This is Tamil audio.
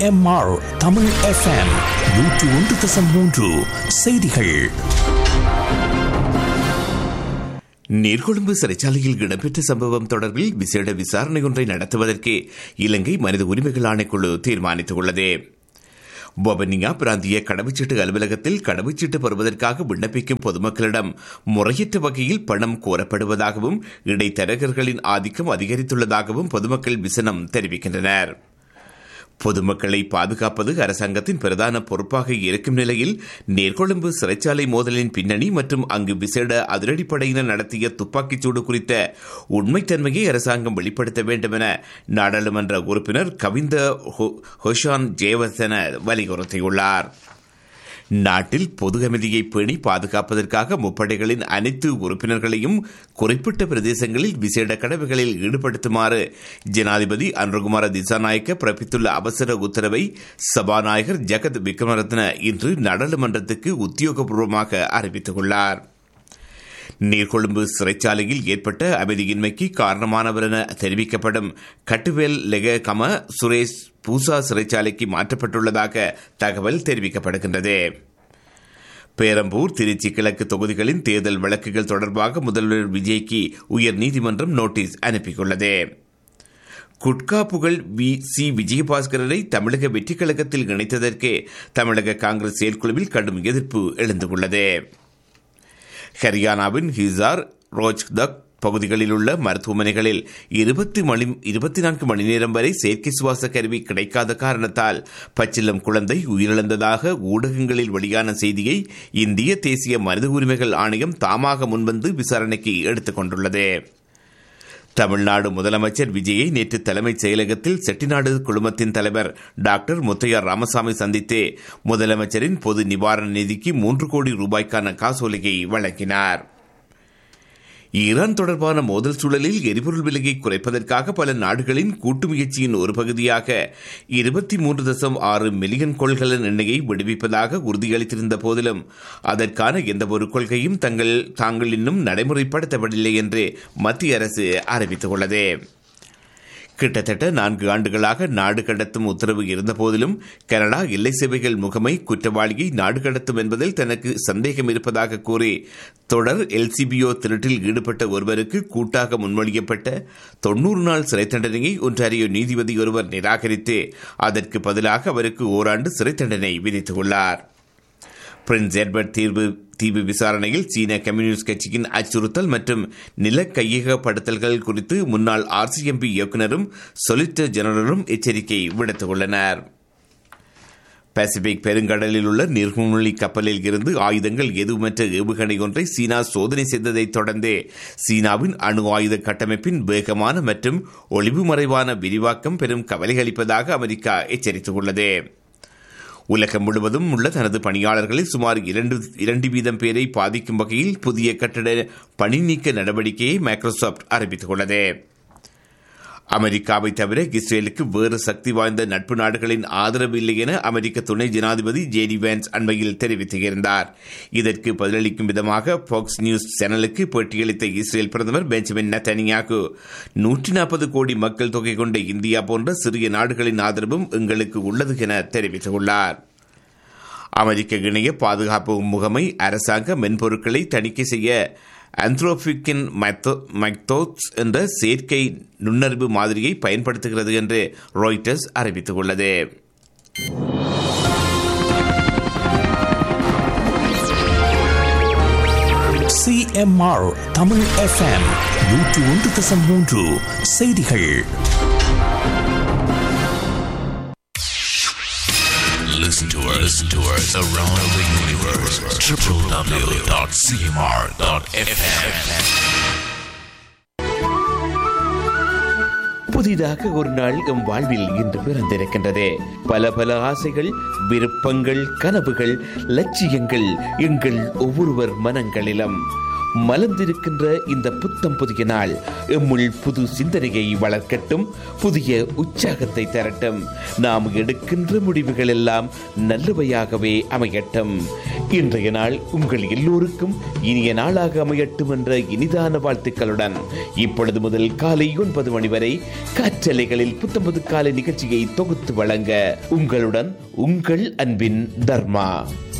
சிஎம்ஆர் தமிழ் எஃப்எம் நூற்று ஒன்று தசம் மூன்று செய்திகள் நீர்கொழும்பு சிறைச்சாலையில் இடம்பெற்ற சம்பவம் தொடர்பில் விசேட விசாரணை ஒன்றை நடத்துவதற்கு இலங்கை மனித உரிமைகள் ஆணைக்குழு தீர்மானித்துள்ளது பொபனியா பிராந்திய கடவுச்சீட்டு அலுவலகத்தில் கடவுச்சீட்டு பெறுவதற்காக விண்ணப்பிக்கும் பொதுமக்களிடம் முறையற்ற வகையில் பணம் கோரப்படுவதாகவும் இடைத்தரகர்களின் ஆதிக்கம் அதிகரித்துள்ளதாகவும் பொதுமக்கள் விசனம் தெரிவிக்கின்றனர் பொதுமக்களை பாதுகாப்பது அரசாங்கத்தின் பிரதான பொறுப்பாக இருக்கும் நிலையில் நேர்கொழும்பு சிறைச்சாலை மோதலின் பின்னணி மற்றும் அங்கு விசேட அதிரடிப்படையினர் நடத்திய துப்பாக்கிச்சூடு குறித்த உண்மைத்தன்மையை அரசாங்கம் வெளிப்படுத்த வேண்டும் என நாடாளுமன்ற உறுப்பினர் கவிந்த ஹொஷான் ஜெயவர்தன வலியுறுத்தியுள்ளார் நாட்டில் பொது அமைதியை பேணி பாதுகாப்பதற்காக முப்படைகளின் அனைத்து உறுப்பினர்களையும் குறிப்பிட்ட பிரதேசங்களில் விசேட கடமைகளில் ஈடுபடுத்துமாறு ஜனாதிபதி அன்ருகுமார திசாநாயக்க பிறப்பித்துள்ள அவசர உத்தரவை சபாநாயகர் ஜெகத் விக்ரமரத்ன இன்று நாடாளுமன்றத்துக்கு உத்தியோகபூர்வமாக அறிவித்துள்ளார் நீர்கொழும்பு சிறைச்சாலையில் ஏற்பட்ட அமைதியின்மைக்கு காரணமானவர் என தெரிவிக்கப்படும் கட்டுவேல் லெக கம சுரேஷ் பூசா சிறைச்சாலைக்கு மாற்றப்பட்டுள்ளதாக தகவல் தெரிவிக்கப்படுகின்றது பேரம்பூர் திருச்சி கிழக்கு தொகுதிகளின் தேர்தல் வழக்குகள் தொடர்பாக முதல்வர் விஜய்க்கு உயர்நீதிமன்றம் நோட்டீஸ் அனுப்பியுள்ளது குட்கா புகழ் வி சி விஜயபாஸ்கரனை தமிழக வெற்றிக் கழகத்தில் இணைத்ததற்கு தமிழக காங்கிரஸ் செயற்குழுவில் கடும் எதிர்ப்பு எழுந்துள்ளது ஹரியானாவின் ஹிசார் ரோஜ்தக் பகுதிகளில் உள்ள மருத்துவமனைகளில் இருபத்தி மணி இருபத்தி நான்கு மணி நேரம் வரை செயற்கை சுவாச கருவி கிடைக்காத காரணத்தால் பச்சிலம் குழந்தை உயிரிழந்ததாக ஊடகங்களில் வெளியான செய்தியை இந்திய தேசிய மனித உரிமைகள் ஆணையம் தாமாக முன்வந்து விசாரணைக்கு எடுத்துக் கொண்டுள்ளது தமிழ்நாடு முதலமைச்சர் விஜயை நேற்று தலைமைச் செயலகத்தில் செட்டிநாடு குழுமத்தின் தலைவர் டாக்டர் முத்தையா ராமசாமி சந்தித்து முதலமைச்சரின் பொது நிவாரண நிதிக்கு மூன்று கோடி ரூபாய்க்கான காசோலையை வழங்கினார் ஈரான் தொடர்பான மோதல் சூழலில் எரிபொருள் விலையை குறைப்பதற்காக பல நாடுகளின் கூட்டு முயற்சியின் ஒரு பகுதியாக இருபத்தி மூன்று தசம் ஆறு மில்லியன் கொள்கலன் எண்ணெயை விடுவிப்பதாக உறுதியளித்திருந்த போதிலும் அதற்கான எந்தவொரு கொள்கையும் தங்கள் தாங்கள் இன்னும் நடைமுறைப்படுத்தப்படவில்லை என்று மத்திய அரசு அறிவித்துள்ளது கிட்டத்தட்ட நான்கு ஆண்டுகளாக நாடு கடத்தும் உத்தரவு இருந்தபோதிலும் கனடா எல்லை சேவைகள் முகமை குற்றவாளியை நாடு கடத்தும் என்பதில் தனக்கு சந்தேகம் இருப்பதாக கூறி தொடர் எல்சிபிஓ திருட்டில் ஈடுபட்ட ஒருவருக்கு கூட்டாக முன்மொழியப்பட்ட தொன்னூறு நாள் சிறை தண்டனையை ஒன்றாரியோ நீதிபதி ஒருவர் நிராகரித்து அதற்கு பதிலாக அவருக்கு ஓராண்டு சிறை தண்டனை விதித்துள்ளார் பிரின்ஸ் எட்வர்ட் தீர்வு தீவு விசாரணையில் சீன கம்யூனிஸ்ட் கட்சியின் அச்சுறுத்தல் மற்றும் நில கையகப்படுத்தல்கள் குறித்து முன்னாள் ஆர்சிஎம்பி இயக்குநரும் சொலிட்டர் ஜெனரலும் எச்சரிக்கை விடுத்துள்ளனர் பசிபிக் பெருங்கடலில் உள்ள நீர்மூழ்கி கப்பலில் இருந்து ஆயுதங்கள் எதுவுமற்ற ஏவுகணை ஒன்றை சீனா சோதனை செய்ததைத் தொடர்ந்து சீனாவின் அணு ஆயுத கட்டமைப்பின் வேகமான மற்றும் ஒளிவு மறைவான விரிவாக்கம் பெரும் கவலை அளிப்பதாக அமெரிக்கா எச்சரித்துள்ளது உலகம் முழுவதும் உள்ள தனது பணியாளர்களில் சுமார் இரண்டு இரண்டு வீதம் பேரை பாதிக்கும் வகையில் புதிய கட்டட பணி நீக்க நடவடிக்கையை மைக்ரோசாப்ட் அறிவித்துள்ளது அமெரிக்காவை தவிர இஸ்ரேலுக்கு வேறு சக்தி வாய்ந்த நட்பு நாடுகளின் ஆதரவு இல்லை என அமெரிக்க துணை ஜனாதிபதி ஜேடி வேன்ஸ் அண்மையில் தெரிவித்திருந்தார் இதற்கு பதிலளிக்கும் விதமாக பாக்ஸ் நியூஸ் சேனலுக்கு பேட்டியளித்த இஸ்ரேல் பிரதமர் பெஞ்சமின் நத்தனியாகு நூற்றி நாற்பது கோடி மக்கள் தொகை கொண்ட இந்தியா போன்ற சிறிய நாடுகளின் ஆதரவும் எங்களுக்கு உள்ளது என தெரிவித்துள்ளார் அமெரிக்க இணைய பாதுகாப்பு முகமை அரசாங்க மென்பொருட்களை தணிக்கை செய்ய ஆந்த்ரோபிக்கின் மைத்தோட்ஸ் என்ற செயற்கை நுண்ணறிவு மாதிரியை பயன்படுத்துகிறது என்று ராய்டர்ஸ் அறிவித்துள்ளது சிஎம்ஆர் தமிழ் எஃப்எம் நூற்று ஒன்று தசம் மூன்று செய்திகள் Listen to us, listen to us around the universe. www.cmr.fm. புதிதாக ஒரு நாள் எம் வாழ்வில் இன்று பிறந்திருக்கின்றது பல பல ஆசைகள் விருப்பங்கள் கனவுகள் லட்சியங்கள் எங்கள் ஒவ்வொருவர் மனங்களிலும் மலர்ந்திருக்கின்ற இந்த புத்த புத்தம் புதிய நாள் எம்முள் புது சிந்தனையை வளர்க்கட்டும் புதிய உற்சாகத்தை தரட்டும் நாம் எடுக்கின்ற முடிவுகள் எல்லாம் நல்லவையாகவே அமையட்டும் இன்றைய நாள் உங்கள் எல்லோருக்கும் இனிய நாளாக அமையட்டும் என்ற இனிதான வாழ்த்துக்களுடன் இப்பொழுது முதல் காலை ஒன்பது மணி வரை காற்றலைகளில் புத்தம்பது காலை நிகழ்ச்சியை தொகுத்து வழங்க உங்களுடன் உங்கள் அன்பின் தர்மா